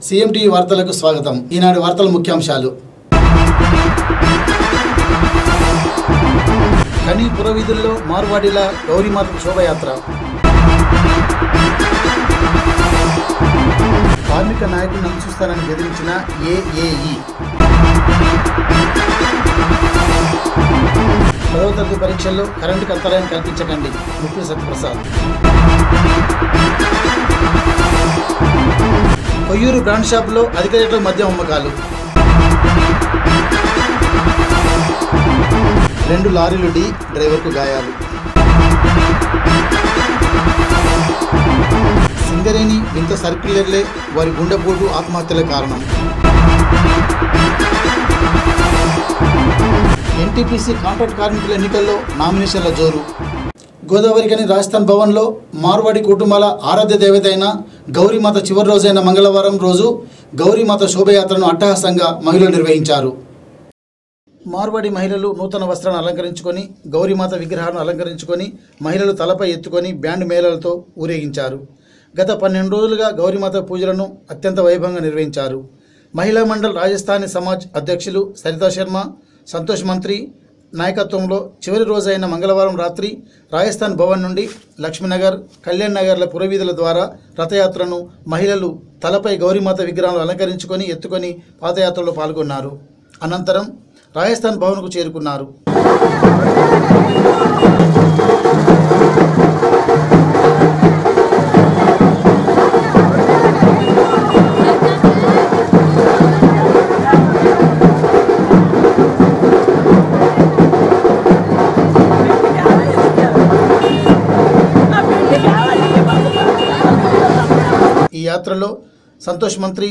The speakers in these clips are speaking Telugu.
సిఎంటీవీ వార్తలకు స్వాగతం ఈనాడు వార్తల ముఖ్యాంశాలు కని పురవీధుల్లో మార్వాడిల గౌరీమాత శోభయాత్ర కార్మిక నాయకులను అంచుస్తానని బెదిరించిన ఏఏఈ పదవ తరగతి పరీక్షల్లో కరెంటుకు అంతరాయం కల్పించకండి ముఖ్య సత్యప్రసాద్ కొయ్యూరు బ్రాండ్ షాపులో అధిక రేట్ల మద్యం అమ్మకాలు రెండు లారీలు ఢీ డ్రైవర్కు గాయాలు సింగరేణి వింత సర్క్యులర్లే వారి గుండెపోటు ఆత్మహత్యల కారణం ఎన్టీపీసీ కాంట్రాక్ట్ కార్మికుల ఎన్నికల్లో నామినేషన్ల జోరు గోదావరికని రాజస్థాన్ భవన్లో మార్వాడి కుటుంబాల ఆరాధ్య దేవత అయిన గౌరీమాత చివరి రోజైన మంగళవారం రోజు గౌరీమాత శోభయాత్రను అట్టహాసంగా మహిళలు నిర్వహించారు మార్వాడి మహిళలు నూతన వస్త్రాలను అలంకరించుకొని గౌరీమాత విగ్రహాలను అలంకరించుకొని మహిళలు తలపై ఎత్తుకొని బ్యాండ్ మేళలతో ఊరేగించారు గత పన్నెండు రోజులుగా గౌరీమాత పూజలను అత్యంత వైభవంగా నిర్వహించారు మహిళా మండల్ రాజస్థానీ సమాజ్ అధ్యక్షులు సరితా శర్మ సంతోష్ మంత్రి నాయకత్వంలో చివరి రోజైన మంగళవారం రాత్రి రాజస్థాన్ భవన్ నుండి లక్ష్మీనగర్ కళ్యాణ్ నగర్ల పురవీధుల ద్వారా రథయాత్రను మహిళలు తలపై గౌరీమాత విగ్రహాలు అలంకరించుకొని ఎత్తుకొని పాదయాత్రలో పాల్గొన్నారు అనంతరం రాజస్థాన్ భవన్కు చేరుకున్నారు ఈ యాత్రలో సంతోష్ మంత్రి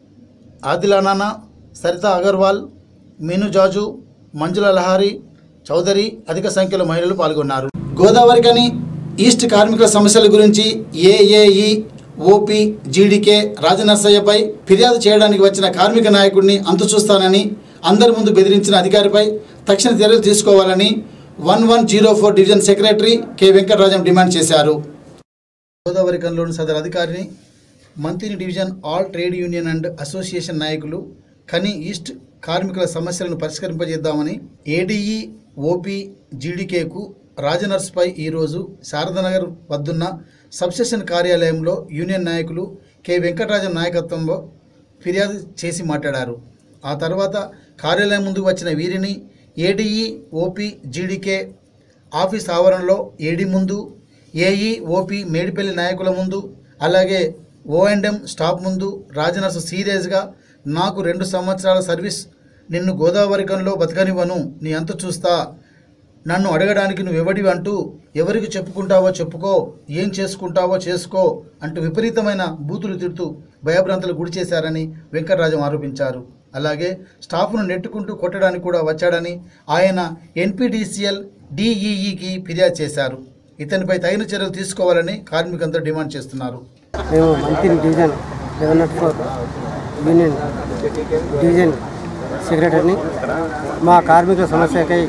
ఆదిలానానా సరిత అగర్వాల్ మీను జాజు మంజుల లహారి చౌదరి అధిక సంఖ్యలో మహిళలు పాల్గొన్నారు గోదావరికని ఈస్ట్ కార్మికుల సమస్యల గురించి ఏఏఈ ఓపీ జీడీకే రాజనర్సయ్యపై ఫిర్యాదు చేయడానికి వచ్చిన కార్మిక నాయకుడిని అంతు చూస్తానని అందరి ముందు బెదిరించిన అధికారిపై తక్షణ చర్యలు తీసుకోవాలని one one zero four division secretary K Venkatarajam demand చేశారు గోదావరి కన్లోని సదరు అధికారిని మంత్రి division all trade union and association నాయకులు కని ఈస్ట్ కార్మికుల సమస్యలను పరిష్కరింపజేద్దామని ఏడీఈ ఓపీ జీడీకేకు రాజనర్స్పై ఈరోజు శారదానగర్ వద్దున్న సబ్స్టేషన్ కార్యాలయంలో యూనియన్ నాయకులు కె వెంకటరాజన్ నాయకత్వంలో ఫిర్యాదు చేసి మాట్లాడారు ఆ తర్వాత కార్యాలయం ముందుకు వచ్చిన వీరిని ఏడీఈ ఓపీ జీడీకే ఆఫీస్ ఆవరణలో ఏడీ ముందు ఏఈ ఓపీ మేడిపల్లి నాయకుల ముందు అలాగే ఓ అండ్ ఎం స్టాఫ్ ముందు రాజనర్సు సీరియస్గా నాకు రెండు సంవత్సరాల సర్వీస్ నిన్ను గోదావరికంలో బతకనివ్వను నీ అంత చూస్తా నన్ను అడగడానికి నువ్వు ఎవడివి అంటూ ఎవరికి చెప్పుకుంటావో చెప్పుకో ఏం చేసుకుంటావో చేసుకో అంటూ విపరీతమైన బూతులు తిడుతూ భయభ్రాంతులు గుడి చేశారని వెంకటరాజం ఆరోపించారు అలాగే స్టాఫ్ను నెట్టుకుంటూ కొట్టడానికి కూడా వచ్చాడని ఆయన ఎన్పిడిసిఎల్ డిఈఈకి ఫిర్యాదు చేశారు ఇతనిపై తగిన చర్యలు తీసుకోవాలని కార్మికులంతా డిమాండ్ చేస్తున్నారు మేము మంత్రి division eleven naught four union division సెక్రటరీని మా కార్మికుల సమస్యకై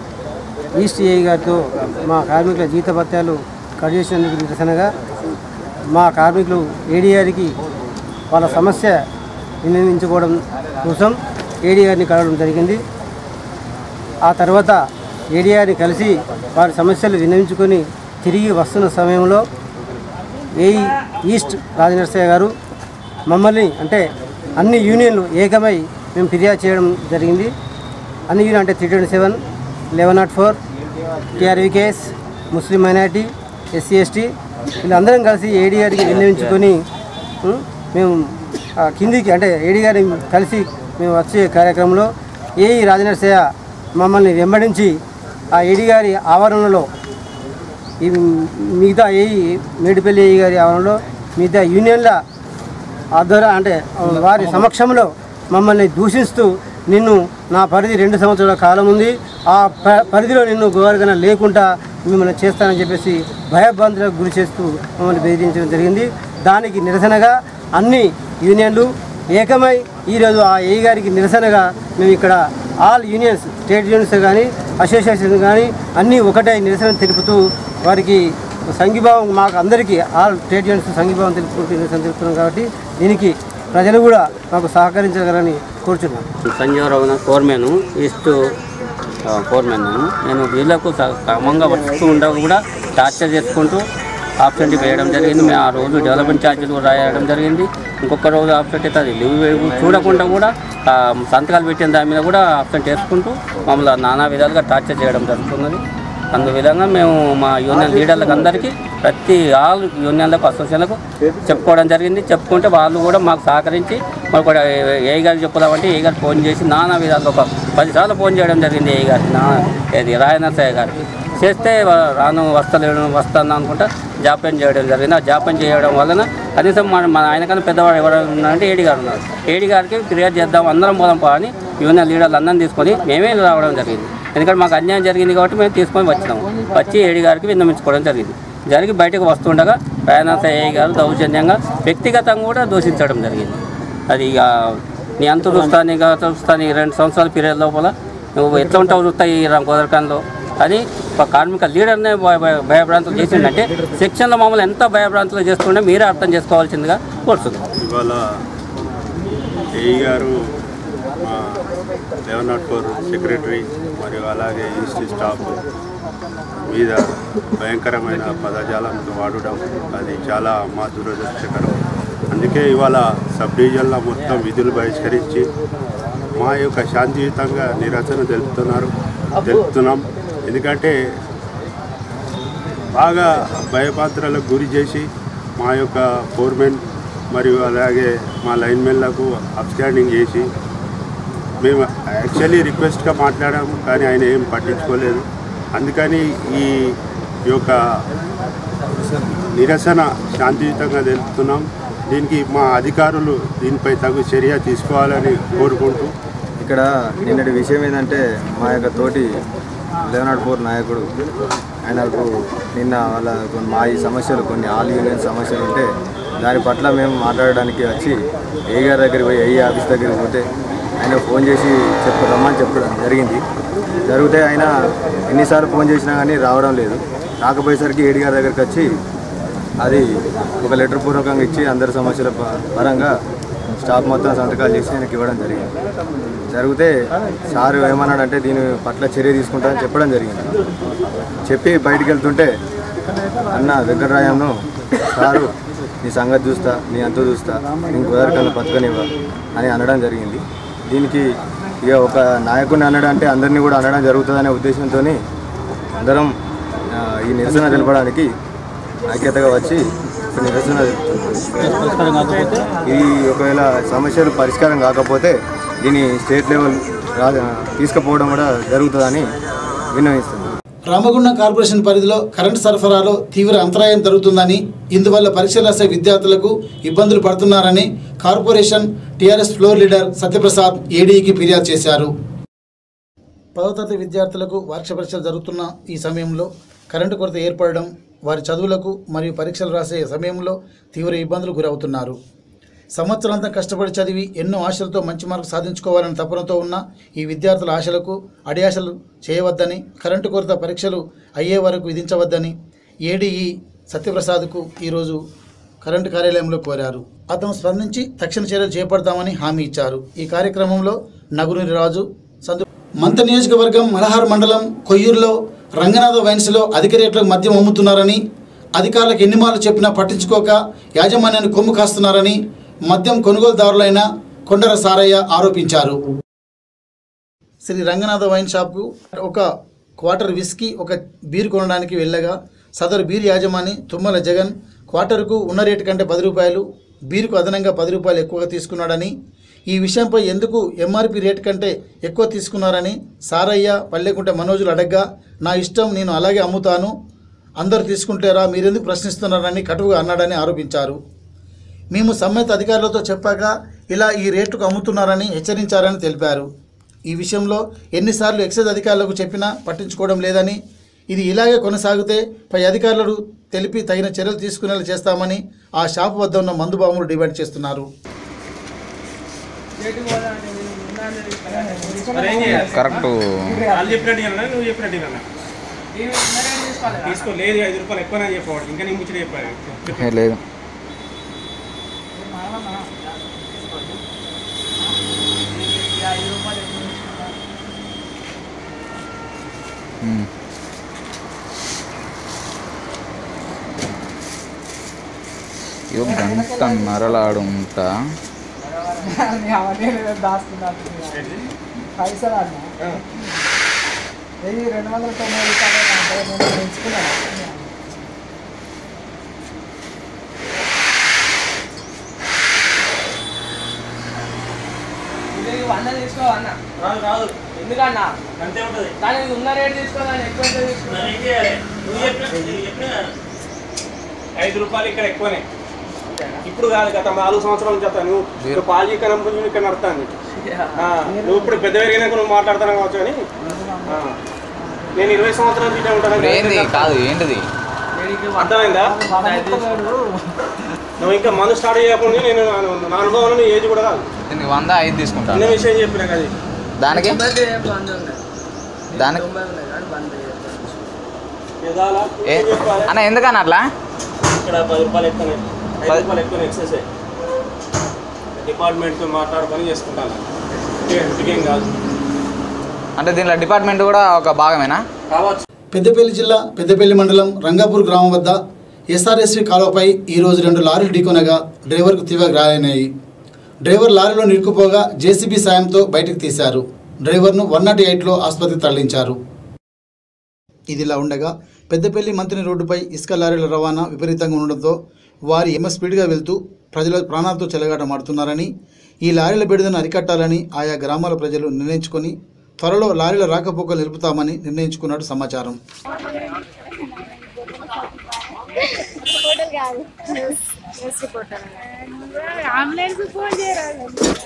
ఈస్ట్ ఏఈ గారితో మా కార్మికుల జీత భత్యాలు కట్ చేసినందుకు నిరసనగా మా కార్మికులు ఏడీ గారికి వాళ్ళ సమస్య వినియోగించుకోవడం కోసం ఏడీ గారిని కలవడం జరిగింది ఆ తర్వాత ఏడీ గారిని కలిసి వారి సమస్యలు విన్నవించుకొని తిరిగి వస్తున్న సమయంలో ఏఈ ఈస్ట్ రాజనరసయ్య గారు మమ్మల్ని అంటే అన్ని యూనియన్లు ఏకమై మేము ఫిర్యాదు చేయడం జరిగింది అన్ని యూనియన్ అంటే three twenty seven eleven naught four TRVKS Muslim minority SC ST వీళ్ళందరం కలిసి ఏడీ గారికి విన్నవించుకొని ఉం, మేము ఆ, కిందికి అంటే ఏడీ గారిని కలిసి మేము వచ్చే కార్యక్రమంలో ఏఈ రాజనరసయ్య మమ్మల్ని వెంబడించి ఆ ఏడీ గారి ఆవరణలో ఈ మిగతా ఏ మేడిపల్లి ఏ గారి ఆవరణలో మిగతా యూనియన్ల ఆధ్వర్య అంటే వారి సమక్షంలో మమ్మల్ని దూషిస్తూ నిన్ను నా పరిధి రెండు సంవత్సరాల కాలం ఉంది ఆ ప- పరిధిలో నిన్ను గోవర్గన లేకుండా మిమ్మల్ని చేస్తానని చెప్పేసి భయభ్రాంతులకు గురి చేస్తూ మమ్మల్ని బెదిరించడం జరిగింది దానికి నిరసనగా అన్ని యూనియన్లు ఏకమై ఈరోజు ఆ ఏ గారికి నిరసనగా మేము ఇక్కడ ఆల్ యూనియన్స్ స్టేట్ యూనియన్స్ కానీ అసోసియేషన్ కానీ అన్నీ ఒకటే నిరసన తెలుపుతూ వారికి సంఘీభావం మాకు అందరికీ ఆల్ స్టేట్ యూనియన్స్ సంఘీభావం తెలుపుకుంటూ నిరసన తెలుపుతున్నాం కాబట్టి దీనికి ప్రజలు కూడా మాకు సహకరించగలని కోరుచున్నాం సంజీవరావు ఫోర్మెన్ ఈస్ట్ ఫోర్మెన్ నేను నేను వీళ్ళకు స- క్రమంగా వస్తూ ఉండగా కూడా టార్చర్ చేసుకుంటూ ఆబ్సెంట్ వేయడం జరిగింది మేము ఆ రోజు డెవలప్మెంట్ ఛార్జీలు కూడా రాయడం జరిగింది ఇంకొక రోజు ఆబ్సెంట్ అయితే అది లీవ్ వేయ- చూడకుండా కూడా ఆ, సంతకాలు పెట్టిన దాని మీద కూడా ఆబ్సెంట్ చేసుకుంటూ మమ్మల్ని నానా విధాలుగా టార్చర్ చేయడం జరుగుతున్నది అందు విధంగా మేము మా యూనియన్ లీడర్లకు అందరికీ ప్రతి ఆల్ యూనియన్లకు అసోసియేషన్లకు చెప్పుకోవడం జరిగింది చెప్పుకుంటే వాళ్ళు కూడా మాకు సహకరించి మాకు కూడా ఏ గారు చెప్పుదామంటే ఏ గారు ఫోన్ చేసి నానా విధాలుగా ఒక పదిసార్లు ఫోన్ చేయడం జరిగింది ఏ గారికి నా ఏది రాయనరసయ్య గారికి చేస్తే వా- రాను వస్తలేడు వస్తాను అనుకుంటా జాప్యం చేయడం జరిగింది ఆ జాప్యం చేయడం వలన కనీసం మన మన ఆయనకన్నా పెద్దవాడు ఎవరైనా ఉన్నారంటే ఏడి గారు ఉన్నారు ఏడి గారికి ఫిర్యాదు చేద్దాం అందరం పోదాం పా అని యూనియన్ లీడర్లు అందరం తీసుకొని మేమే రావడం జరిగింది ఎందుకంటే మాకు అన్యాయం జరిగింది కాబట్టి మేము తీసుకొని వచ్చినాము వచ్చి ఏడి గారికి విన్నమించుకోవడం జరిగింది జరిగి బయటకు వస్తుండగా రాయనాథ ఏ గారు దౌర్జన్యంగా వ్యక్తిగతంగా కూడా దూషించడం జరిగింది అది ఇక నీ అంత చూస్తా నీ గత చూస్తా నీ రెండు సంవత్సరాల పీరియడ్ లోపల నువ్వు ఎట్లా ఉంటావు చూస్తా ఈ కుదరకంలో అని ఒక కార్మిక లీడర్నే భయ- భయ- భయభ్రాంతులు చేసిందంటే సెక్షన్లో మమ్మల్ని ఎంత భయభ్రాంతులు చేస్తుండే మీరే అర్థం చేసుకోవాల్సిందిగా కోరుతున్నాం ఇవాళ ఏఈ గారు మా లెవెన్ నాట్ ఫోర్ సెక్రటరీ మరియు అలాగే ఈస్ట్ స్టాఫ్ మీద భయంకరమైన పదజాలంతో వాడడం అది చాలా మా దురదృష్టకరం అందుకే ఇవాళ సబ్ డివిజన్లో మొత్తం విధులు బహిష్కరించి మా యొక్క శాంతియుతంగా నిరసన తెలుపుతున్నారు తెలుపుతున్నాం ఎందుకంటే బాగా భయపాత్రలకు గురి చేసి మా యొక్క ఫోర్మెన్ మరియు అలాగే మా లైన్మెన్లకు అప్స్టాండింగ్ చేసి మేము యాక్చువల్లీ రిక్వెస్ట్గా మాట్లాడాము కానీ ఆయన ఏం పట్టించుకోలేదు అందుకని ఈ యొక్క నిరసన శాంతియుతంగా తెలుపుతున్నాం దీనికి మా అధికారులు దీనిపై తగు చర్య తీసుకోవాలని కోరుకుంటూ ఇక్కడ నిన్నటి విషయం ఏంటంటే మా యొక్క తోటి లెవెనాడ్ ఫోర్ నాయకుడు ఆయనకు నిన్న వాళ్ళ కొన్ని మా ఈ సమస్యలు కొన్ని ఆల్ యూనియన్ సమస్యలు ఉంటే దాని పట్ల మేము మాట్లాడడానికి వచ్చి ఏ గారి దగ్గరికి పోయి ఏ ఆఫీస్ దగ్గరికి పోతే ఆయన ఫోన్ చేసి చెప్పు రమ్మని చెప్పడం జరిగింది జరిగితే ఆయన ఎన్నిసార్లు ఫోన్ చేసినా కానీ రావడం లేదు రాకపోయేసరికి ఏడి గారి దగ్గరికి వచ్చి అది ఒక లెటర్ పూర్వకంగా ఇచ్చి అందరి సమస్యల ప- పరంగా స్టాఫ్ మొత్తం సంతకాలు చేసి ఆయనకి ఇవ్వడం జరిగింది జరిగితే సార్ ఏమన్నాడంటే దీని పట్ల చర్య తీసుకుంటానని చెప్పడం జరిగింది చెప్పి బయటికి వెళ్తుంటే అన్న వెంకటరాయంను సారు నీ సంగతి చూస్తా నీ అంత చూస్తా నేను కుదరకన్నా బతకనివ్వ అని అనడం జరిగింది దీనికి ఇక ఒక నాయకుడిని అనడం అంటే అందరినీ కూడా అనడం జరుగుతుందనే ఉద్దేశంతో అందరం ఆ, ఈ నిరసన తెలపడానికి ఐక్యతగా వచ్చి ఒక నిరసన తెలుపుతున్నాం. ఇది ఒకవేళ సమస్యలు పరిష్కారం కాకపోతే దీన్ని స్టేట్ లెవెల్ రా తీసుకుపోవడం కూడా జరుగుతుందని విన్నవిస్తున్నాం రామగుండం కార్పొరేషన్ పరిధిలో కరెంటు సరఫరాలో తీవ్ర అంతరాయం జరుగుతుందని ఇందువల్ల పరీక్షలు రాసే విద్యార్థులకు ఇబ్బందులు పడుతున్నారని corporation TRS floor leader Satyaprasad ఏడీకి ఫిర్యాదు చేశారు పదో తరగతి విద్యార్థులకు వార్షిక పరీక్షలు జరుగుతున్న ఈ సమయంలో కరెంటు కొరత ఏర్పడడం వారి చదువులకు మరియు పరీక్షలు రాసే సమయంలో తీవ్ర ఇబ్బందులు గురవుతున్నారు సంవత్సరాంతం కష్టపడి చదివి ఎన్నో ఆశలతో మంచి మార్కు సాధించుకోవాలని తపనతో ఉన్న ఈ విద్యార్థుల ఆశలకు అడియాశలు చేయవద్దని కరెంటు కొరత పరీక్షలు అయ్యే వరకు విధించవద్దని ఏడీఈ సత్యప్రసాద్కు ఈరోజు కరెంటు కార్యాలయంలో కోరారు అతను స్పందించి తక్షణ చర్యలు చేపడతామని హామీ ఇచ్చారు ఈ కార్యక్రమంలో నగునూరి రాజు సందు మంత నియోజకవర్గం మలహార్ మండలం కొయ్యూరులో రంగనాథ వైన్స్లో అధిక రేట్లకు మద్యం అమ్ముతున్నారని అధికారులకు ఎన్ని మార్లు చెప్పినా పట్టించుకోక యాజమాన్యాన్ని కొమ్ము కాస్తున్నారని మద్యం కొనుగోలుదారులైన కొండర సారయ్య ఆరోపించారు శ్రీ రంగనాథ వైన్ షాప్కు ఒక క్వార్టర్ విస్కీ ఒక బీర్ కొనడానికి వెళ్ళగా సదరు బీర్ యాజమాని తుమ్మల జగన్ క్వార్టర్కు ఉన్న రేటు కంటే పది రూపాయలు బీరుకు అదనంగా పది రూపాయలు ఎక్కువగా తీసుకున్నాడని ఈ విషయంపై ఎందుకు ఎంఆర్పి రేటు కంటే ఎక్కువ తీసుకున్నారని సారయ్య పల్లెకుంట మనోజులు అడగ్గా నా ఇష్టం నేను అలాగే అమ్ముతాను అందరూ తీసుకుంటారా మీరెందుకు ప్రశ్నిస్తున్నారని కటువుగా అన్నాడని ఆరోపించారు మేము సంబంధిత అధికారులతో చెప్పాక ఇలా ఈ రేటుకు అమ్ముతున్నారని హెచ్చరించారని తెలిపారు ఈ విషయంలో ఎన్నిసార్లు ఎక్సైజ్ అధికారులకు చెప్పినా పట్టించుకోవడం లేదని ఇది ఇలాగే కొనసాగితే పై అధికారులు తెలిపి తగిన చర్యలు తీసుకునేలా చేస్తామని ఆ షాపు వద్ద ఉన్న మందు బాంబులు డిమాండ్ చేస్తున్నారు కరెక్ట్ వాళ్ళు చెప్పినట్టు వినాలా, నువ్వు చెప్పినట్టు వినాలా? తీసుకో లేదు ఐదు రూపాయలు ఎక్కువ చెప్పవాడు ఇంకా నీకు ముచ్చట చెప్పాలి లేదు ఉమ్. ఇగో గంట నరలాడు ఉంటా పైసలు అన్న వెయ్యి రెండు వందల తొంభై రూపాయలు నేను పెంచుకున్నాను వంద తీసుకో అన్న రాదు రాదు ఎందుకన్నా అంతే ఉంటుంది కానీ ఇది ఉన్న రేట్ తీసుకోవాలని ఎక్కువ ఎంత తీసుకో మరి ఏం చేయాలి నువ్వు చెప్పిన నువ్వు చెప్పిన ఐదు రూపాయలు ఇక్కడ ఎక్కువనే ఇప్పుడు కాదు గత నాలుగు సంవత్సరాల నుంచి వస్తాను నువ్వు ఇప్పుడు పాలు ఇక్కడ నుంచి ఇక్కడ నడుస్తాను నువ్వు ఇప్పుడు పెద్ద పెరిగినాక నువ్వు మాట్లాడుతున్నావు కావచ్చు కానీ ఆ. నేను ఇరవై సంవత్సరాల నుంచి ఇటే ఉంటాను ఇప్పుడు ఏంది కాదు ఏంటిది అర్థమైందా నువ్వు ఇంకా మందు స్టార్ట్ చేయకుండా నేను నా- నా అనుభవం నీ ఏజ్ కూడా కాదు దీనికి వంద ఐదు తీసుకుంటా చిన్న విషయం చెప్పిన కదా ఇది. దానికి దానికి ఎదాలా? ఏ ఏం చెప్పాలి? అన్న ఎందుకన్నా అట్లా ఇక్కడ పది రూపాయలు ఎక్కువనే ఐదు పది- రూపాయలు ఎక్కువ ఎక్సెస్ డిపార్ట్మెంట్తో మాట్లాడుకొని చేసుకుంటాను ఇంకేం కాదు అంటే దీనిలో డిపార్ట్మెంట్ కూడా ఒక భాగమేనా కావచ్చు పెద్దపల్లి జిల్లా పెద్దపల్లి మండలం రంగాపూర్ గ్రామం వద్ద ఎస్ఆర్ఎస్వి కాలువపై ఈరోజు రెండు లారీలు ఢీకొనగా డ్రైవర్కు తీవ్ర గాయాలైనాయి డ్రైవర్ లారీలో నిరుకుపోగా జేసీబీ సాయంతో బయటకు తీశారు డ్రైవర్ను వన్ నాట్ ఎయిట్లో ఆసుపత్రికి తరలించారు ఇదిలా ఉండగా పెద్దపల్లి మంత్రి రోడ్డుపై ఇసుక లారీల రవాణా విపరీతంగా ఉండడంతో వారి ఎమ్మ స్పీడ్గా వెళ్తూ ప్రజల ప్రాణాలతో చెలగాటమాడుతున్నారని ఈ లారీల బెడదను అరికట్టాలని ఆయా గ్రామాల ప్రజలు నిర్ణయించుకొని త్వరలో లారీల రాకపోకలు నిలుపుతామని నిర్ణయించుకున్నట్టు సమాచారం అంబులెన్స్ ఫోన్ చేయరాదు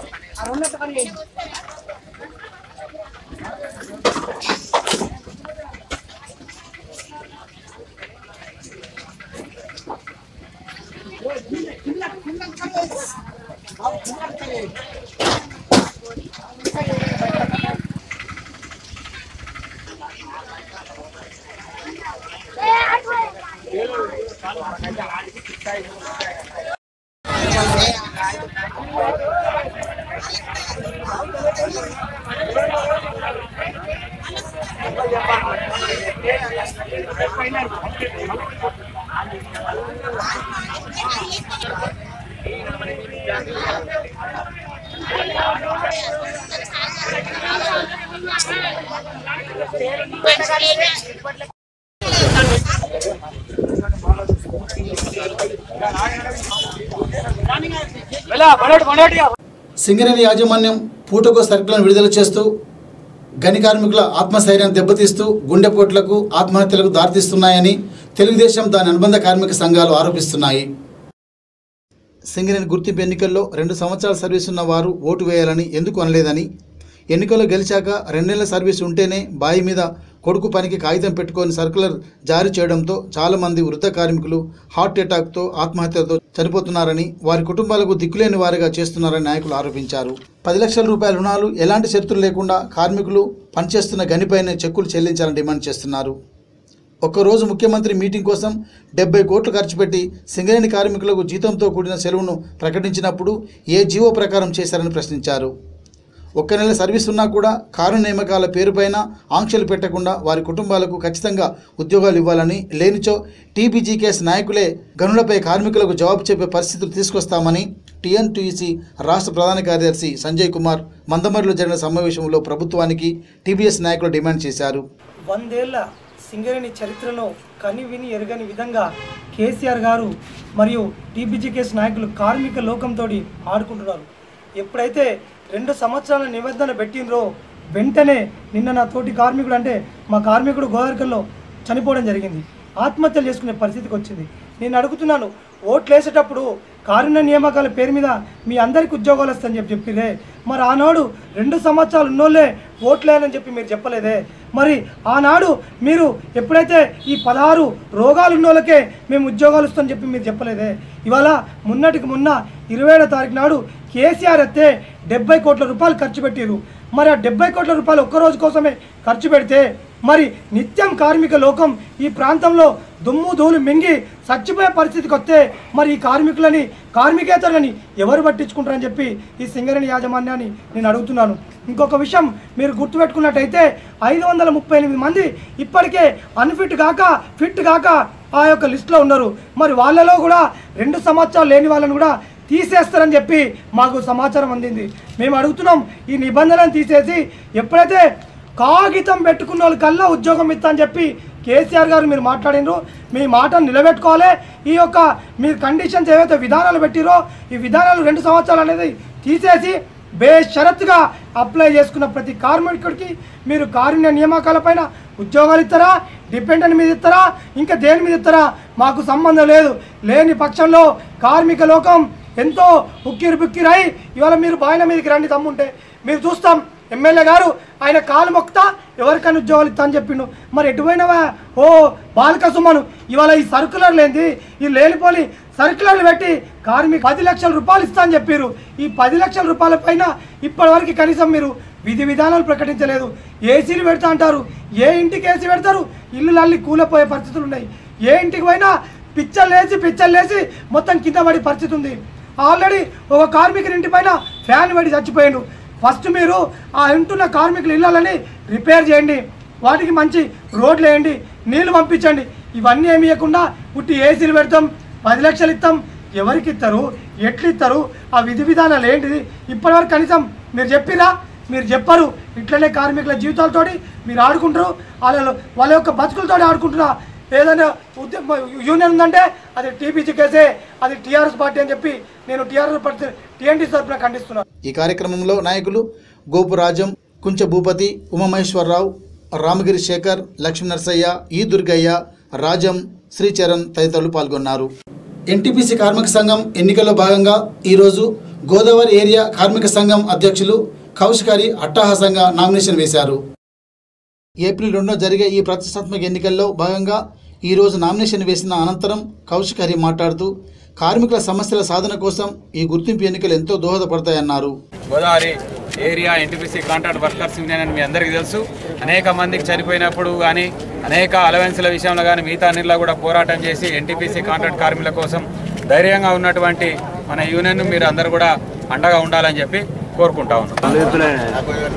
సింగరేణి యాజమాన్యం పూటకో సరుకులను విడుదల చేస్తూ గని కార్మికుల ఆత్మస్థైర్యాన్ని దెబ్బతీస్తూ గుండెపోట్లకు ఆత్మహత్యలకు దారితీస్తున్నాయని తెలుగుదేశం దాని అనుబంధ కార్మిక సంఘాలు ఆరోపిస్తున్నాయి సింగరేణి గుర్తింపు ఎన్నికల్లో రెండు సంవత్సరాల సర్వీస్ ఉన్న వారు ఓటు వేయాలని ఎందుకు అనలేదని ఎన్నికల్లో గెలిచాక రెండేళ్ల సర్వీస్ ఉంటేనే బాయి మీద కొడుకు పనికి కాగితం పెట్టుకొని సర్కులర్ జారీ చేయడంతో చాలామంది వృద్ధ కార్మికులు హార్ట్ అటాక్తో ఆత్మహత్యతో చనిపోతున్నారని వారి కుటుంబాలకు దిక్కులేని వారిగా చేస్తున్నారని నాయకులు ఆరోపించారు పది లక్షల రూపాయల రుణాలు ఎలాంటి షరతులు లేకుండా కార్మికులు పనిచేస్తున్న గనిపైనే చెక్కులు చెల్లించాలని డిమాండ్ చేస్తున్నారు ఒక్కరోజు ముఖ్యమంత్రి మీటింగ్ కోసం డెబ్బై కోట్లు ఖర్చు పెట్టి సింగరేణి కార్మికులకు జీతంతో కూడిన సెలవును ప్రకటించినప్పుడు ఏ జీవో ప్రకారం చేశారని ప్రశ్నించారు ఒక్క నెల సర్వీస్ ఉన్నా కూడా కారు నియామకాల పేరుపైన ఆంక్షలు పెట్టకుండా వారి కుటుంబాలకు ఖచ్చితంగా ఉద్యోగాలు ఇవ్వాలని లేనిచో టీబీజీకేఎస్ నాయకులే గనులపై కార్మికులకు జవాబు చెప్పే పరిస్థితులు తీసుకొస్తామని టీఎన్టీసీ రాష్ట్ర ప్రధాన కార్యదర్శి సంజయ్ కుమార్ మందమరిలో జరిగిన సమావేశంలో ప్రభుత్వానికి టీబీఎస్ నాయకులు డిమాండ్ చేశారు వందేళ్ల సింగరేణి చరిత్రలో కని విని ఎరగని విధంగా కేసీఆర్ గారు మరియు టీబీజీకేఎస్ నాయకులు కార్మిక లోకంతో ఆడుకుంటున్నారు ఎప్పుడైతే రెండు సంవత్సరాల నిబంధన పెట్టినరో వెంటనే నిన్న నా తోటి కార్మికుడు అంటే మా కార్మికుడు గోదావరికల్లో చనిపోవడం జరిగింది ఆత్మహత్యలు చేసుకునే పరిస్థితికి వచ్చింది నేను అడుగుతున్నాను ఓట్లు వేసేటప్పుడు కారుణ్య నియామకాల పేరు మీద మీ అందరికి ఉద్యోగాలు వస్తాయని చెప్పి చెప్పిరే మరి ఆనాడు రెండు సంవత్సరాలు ఉన్నోళ్ళే ఓట్లేనని చెప్పి మీరు చెప్పలేదే మరి ఆనాడు మీరు ఎప్పుడైతే ఈ పదహారు రోగాలు ఉన్నోళ్ళకే మేము ఉద్యోగాలు ఇస్తామని చెప్పి మీరు చెప్పలేదే ఇవాళ మొన్నటికి మొన్న ఇరవై ఏడో తారీఖు నాడు కేసీఆర్ ఎత్తే డెబ్బై కోట్ల రూపాయలు ఖర్చు పెట్టారు మరి ఆ డెబ్బై కోట్ల రూపాయలు ఒక్క రోజు కోసమే ఖర్చు పెడితే మరి నిత్యం కార్మిక లోకం ఈ ప్రాంతంలో దుమ్ము ధూళి మింగి చచ్చిపోయే పరిస్థితికి వస్తే మరి ఈ కార్మికులని కార్మికేతరులని ఎవరు పట్టించుకుంటారని చెప్పి ఈ సింగరేణి యాజమాన్యాన్ని నేను అడుగుతున్నాను ఇంకొక విషయం మీరు గుర్తుపెట్టుకున్నట్టయితే ఐదు వందల ముప్పై ఎనిమిది మంది ఇప్పటికే అన్ఫిట్ కాక ఫిట్ కాక ఆ యొక్క లిస్టులో ఉన్నారు మరి వాళ్ళలో కూడా రెండు సంవత్సరాలు లేని వాళ్ళని కూడా తీసేస్తారని చెప్పి మాకు సమాచారం అందింది మేము అడుగుతున్నాం ఈ నిబంధనలను తీసేసి ఎప్పుడైతే కాగితం పెట్టుకున్న వాళ్ళు కల్లా ఉద్యోగం ఇస్తా అని చెప్పి కేసీఆర్ గారు మీరు మాట్లాడినరు మీ మాటను నిలబెట్టుకోవాలి ఈ యొక్క మీరు కండిషన్స్ ఏవైతే విధానాలు పెట్టిరో ఈ విధానాలు రెండు సంవత్సరాలు అనేది తీసేసి బేషరత్తుగా అప్లై చేసుకున్న ప్రతి కార్మికుడికి మీరు కారుణ్య నియామకాలపైన ఉద్యోగాలు ఇస్తారా డిపెండెంట్ మీద ఇస్తారా ఇంకా దేని మీద ఇస్తారా మాకు సంబంధం లేదు లేని పక్షంలో కార్మిక లోకం ఎంతో ఉక్కిరి బుక్కిరై ఇవాళ మీరు బాయిల మీదకి రండి తమ్ముంటే మీరు చూస్తాం ఎమ్మెల్యే గారు ఆయన కాలు మొక్తా ఎవరికైనా ఉద్యోగాలు ఇస్తా అని చెప్పిండు మరి ఎటుపోయినవా ఓ బాలక సుమను ఇవాళ ఈ సర్కులర్ లేనిది ఈ లేనిపోని సర్కులర్లు పెట్టి కార్మిక పది లక్షల రూపాయలు ఇస్తా అని చెప్పారు ఈ పది లక్షల రూపాయల పైన ఇప్పటివరకు కనీసం మీరు విధి విధానాలు ప్రకటించలేదు ఏసీలు పెడతా అంటారు ఏ ఇంటికి ఏసీ పెడతారు ఇల్లు అల్లి కూలపోయే పరిస్థితులు ఉన్నాయి ఏ ఇంటికి పోయినా పిచ్చలు లేచి పిచ్చలు లేచి మొత్తం కింద పడే పరిస్థితి ఉంది ఆల్రెడీ ఒక కార్మికుని ఇంటి పైన ఫ్యాన్ పడి చచ్చిపోయాడు ఫస్ట్ మీరు ఆ ఉంటున్న కార్మికుల ఇళ్ళని రిపేర్ చేయండి వాటికి మంచి రోడ్లు వేయండి నీళ్లు పంపించండి ఇవన్నీ ఏమి ఇవ్వకుండా పుట్టి ఏసీలు పెడతాం పది లక్షలు ఇస్తాం ఎవరికి ఇస్తారు ఎట్లు ఇస్తారు ఆ విధి విధానాలు ఏంటిది ఇప్పటివరకు కనీసం మీరు చెప్పిరా మీరు చెప్పరు ఇట్లనే కార్మికుల జీవితాలతోటి మీరు ఆడుకుంటారు వాళ్ళ వాళ్ళ యొక్క బతుకులతోటి ఆడుకుంటున్నా ఏదైనా ఉద్యమ యూనియన్ ఉందంటే అది టీపీసీ కేసే అది టీఆర్ఎస్ పార్టీ అని చెప్పి నేను టీఆర్ఎస్ పార్టీ టీఎన్టీ తరఫున ఖండిస్తున్నాను ఈ కార్యక్రమంలో నాయకులు గోపురాజం కుంచ భూపతి ఉమామహేశ్వరరావు రామగిరి శేఖర్ లక్ష్మీ నరసయ్య ఈ దుర్గయ్య రాజం శ్రీచరణ్ తదితరులు పాల్గొన్నారు ఎన్టీపీసీ కార్మిక సంఘం ఎన్నికల్లో భాగంగా ఈరోజు గోదావరి ఏరియా కార్మిక సంఘం అధ్యక్షులు కౌశికారి అట్టహాసంగా నామినేషన్ వేశారు ఏప్రిల్ రెండున జరిగే ఈ ప్రతిష్టాత్మక ఎన్నికల్లో భాగంగా ఈరోజు నామినేషన్ వేసిన అనంతరం కౌశిక్ హరి మాట్లాడుతూ కార్మికుల సమస్యల సాధన కోసం ఈ గుర్తింపు ఎన్నికలు ఎంతో దోహదపడతాయన్నారు Godavari area NTPC contract workers union అని మీ అందరికీ తెలుసు అనేక మందికి చనిపోయినప్పుడు కానీ అనేక అలవెన్స్ల విషయంలో కానీ మిగతా అన్నిట్లో కూడా పోరాటం చేసి ఎన్టీపీసీ కాంట్రాక్ట్ కార్మికుల కోసం ధైర్యంగా ఉన్నటువంటి మన యూనియన్ మీరు అందరూ కూడా అండగా ఉండాలని చెప్పి కోరుకుంటా ఉన్నాం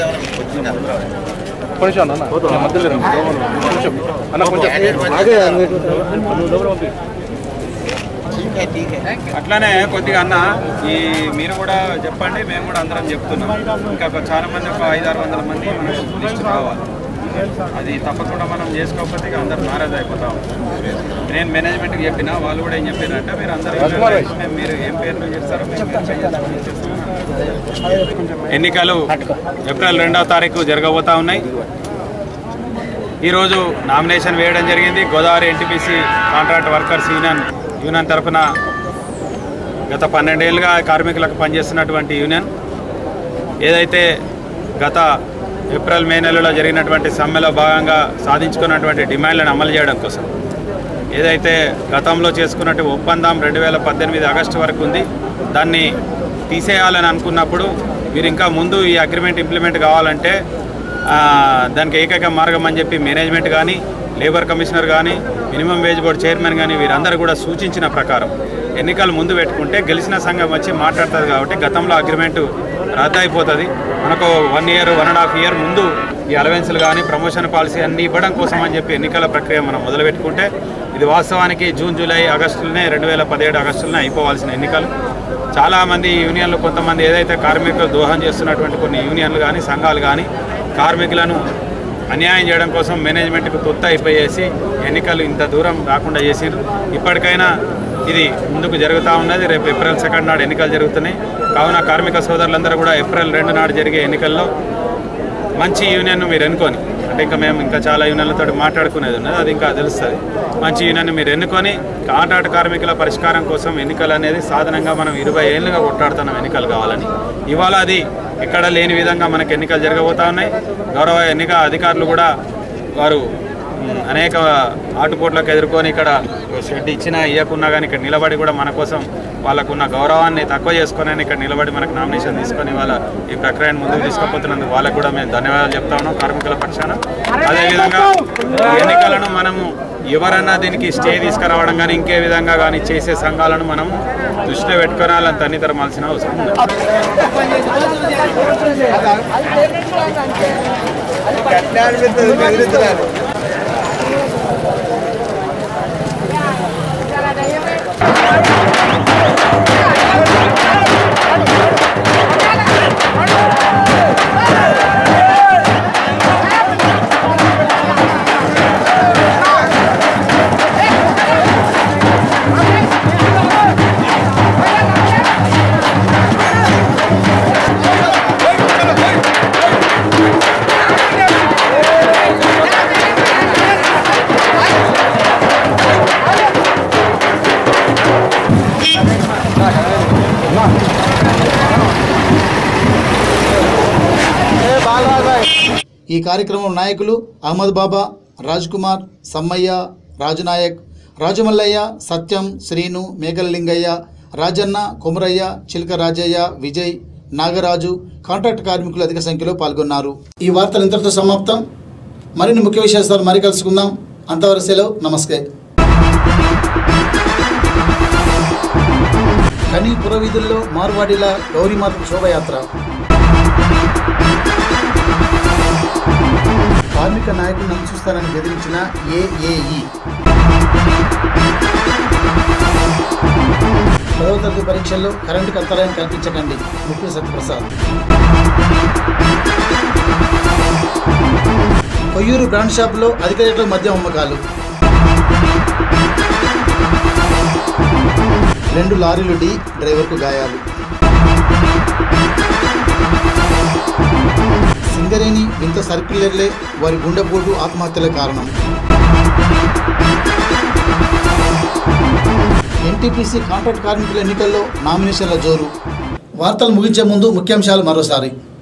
అట్లానే కొద్దిగా అన్న ఈ మీరు కూడా చెప్పండి మేము కూడా అందరం చెప్తున్నాం ఇంకా ఒక చాలా మంది ఒక ఐదు ఆరు వందల మంది మనకు లిస్ట్ రావాలి అది తప్పకుండా మనం చేసుకోకపోతే ఇక అందరు నారాజ్ అయిపోతాం నేను మేనేజ్మెంట్కి చెప్పిన వాళ్ళు కూడా ఏం చెప్పారంటే మీరు అందరూ మేము మీరు ఏం పేర్లు చేస్తారో మేము వెరిఫై చేస్తాం. ఎన్నికలు ఏప్రిల్ రెండవ తారీఖు జరగబోతా ఉన్నాయి ఈరోజు నామినేషన్ వేయడం జరిగింది Godavari NTPC contract workers union union తరఫున గత పన్నెండేళ్ళుగా కార్మికులకు పనిచేస్తున్నటువంటి యూనియన్ ఏదైతే గత ఏప్రిల్ మే నెలలో జరిగినటువంటి సమ్మెలో భాగంగా సాధించుకున్నటువంటి డిమాండ్లను అమలు చేయడం కోసం ఏదైతే గతంలో చేసుకున్నట్టు ఒప్పందం రెండు వేల పద్దెనిమిది ఆగస్టు వరకు ఉంది దాన్ని తీసేయాలని అనుకున్నప్పుడు మీరు ఇంకా ముందు ఈ అగ్రిమెంట్ ఇంప్లిమెంట్ కావాలంటే ఆ, దానికి ఏకైక మార్గం అని చెప్పి మేనేజ్మెంట్ కానీ లేబర్ కమిషనర్ కానీ మినిమం వేజ్ బోర్డు చైర్మన్ కానీ వీరందరూ కూడా సూచించిన ప్రకారం ఎన్నికలు ముందు పెట్టుకుంటే గెలిచిన సంఘం వచ్చి మాట్లాడుతుంది కాబట్టి గతంలో అగ్రిమెంట్ రద్దు అయిపోతుంది మనకు one year one and half year ముందు ఈ అలవెన్స్లు కానీ ప్రమోషన్ పాలసీ అన్ని ఇవ్వడం కోసం అని చెప్పి ఎన్నికల ప్రక్రియ మనం మొదలుపెట్టుకుంటే ఇది వాస్తవానికి జూన్ జూలై ఆగస్టులోనే రెండు వేల పదిహేడు ఆగస్టులోనే అయిపోవాల్సిన ఎన్నికలు చాలామంది యూనియన్లు కొంతమంది ఏదైతే కార్మికులు దోహం చేస్తున్నటువంటి కొన్ని యూనియన్లు కానీ సంఘాలు కానీ కార్మికులను అన్యాయం చేయడం కోసం మేనేజ్మెంట్కు తొత్త అయిపోయేసి ఎన్నికలు ఇంత దూరం రాకుండా చేసిండ్రు ఇప్పటికైనా ఇది ముందుకు జరుగుతూ ఉన్నది రేపు ఏప్రిల్ సెకండ్ నాడు ఎన్నికలు జరుగుతున్నాయి కావున కార్మిక సోదరులందరూ కూడా ఏప్రిల్ రెండు నాడు జరిగే ఎన్నికల్లో మంచి యూనియన్ మీరు ఎన్నుకొని అంటే ఇంకా మేము ఇంకా చాలా యూనియన్లతో మాట్లాడుకునేది ఉన్నది అది ఇంకా తెలుస్తుంది మంచి యూనియన్ మీరు ఎన్నుకొని కాంట్రాక్ట్ కార్మికుల పరిష్కారం కోసం ఎన్నికలు అనేది సాధనంగా మనం ఇరవై ఏళ్ళుగా కొట్లాడుతున్నాం ఎన్నికలు కావాలని ఇవాళ అది ఎక్కడ లేని విధంగా మనకు ఎన్నికలు జరగబోతా ఉన్నాయి గౌరవ ఎన్నిక అధికారులు కూడా వారు మ్, అనేక ఆటుపోట్లకు ఎదుర్కొని ఇక్కడ షెడ్ ఇచ్చినా ఇవ్వకున్నా కానీ ఇక్కడ నిలబడి కూడా మన కోసం వాళ్ళకున్న గౌరవాన్ని తక్కువ చేసుకొని ఇక్కడ నిలబడి మనకు నామినేషన్ తీసుకొని వాళ్ళ ఈ ప్రక్రియను ముందుకు తీసుకుపోతున్నందుకు వాళ్ళకు కూడా మేము ధన్యవాదాలు చెప్తా ఉన్నాం కార్మికుల పక్షాన అదేవిధంగా ఈ ఎన్నికలను మనము ఎవరన్నా దీనికి స్టే తీసుకురావడం కానీ ఇంకే విధంగా కానీ చేసే సంఘాలను మనం దృష్టిలో పెట్టుకొని వాళ్ళని తన్నితరమాల్సిన అవసరం ఉంది ఈ కార్యక్రమం నాయకులు అహ్మద్ బాబా రాజ్ కుమార్ సమ్మయ్య రాజునాయక్ రాజమల్లయ్య సత్యం శ్రీను మేఘలింగయ్య రాజన్న కొమరయ్య చిలక రాజయ్య విజయ్ నాగరాజు కాంట్రాక్ట్ కార్మికులు అధిక సంఖ్యలో పాల్గొన్నారు ఈ వార్తలు ఇంతటితో సమాప్తం మరిన్ని ముఖ్య విశేషాలు మరి కలుసుకుందాం అంతవరకు సెలవు నమస్తే కనీ పురవీధుల్లో మార్వాడిల గౌరీమాత శోభయాత్ర కార్మిక నాయకులను అంచుస్తారని బెదిరించిన ఏఏఈ పదవ తరగతి పరీక్షల్లో కరెంటుకు అంతరాయం కల్పించకండి ముఖ్య సత్యప్రసాద్ కొయ్యూరు బ్రాండ్ షాపులో అధిక రేట్ల మద్యం అమ్మకాలు రెండు లారీలు ఢీ డ్రైవర్కు గాయాలు సింగరేణి వింత సర్క్యులర్లే వారి గుండెపోటు ఆత్మహత్యల కారణం ఎన్టీపీసీ కాంట్రాక్ట్ కార్మికుల ఎన్నికల్లో నామినేషన్ల జోరు వార్తలు ముగించే ముందు ముఖ్యాంశాలు మరోసారి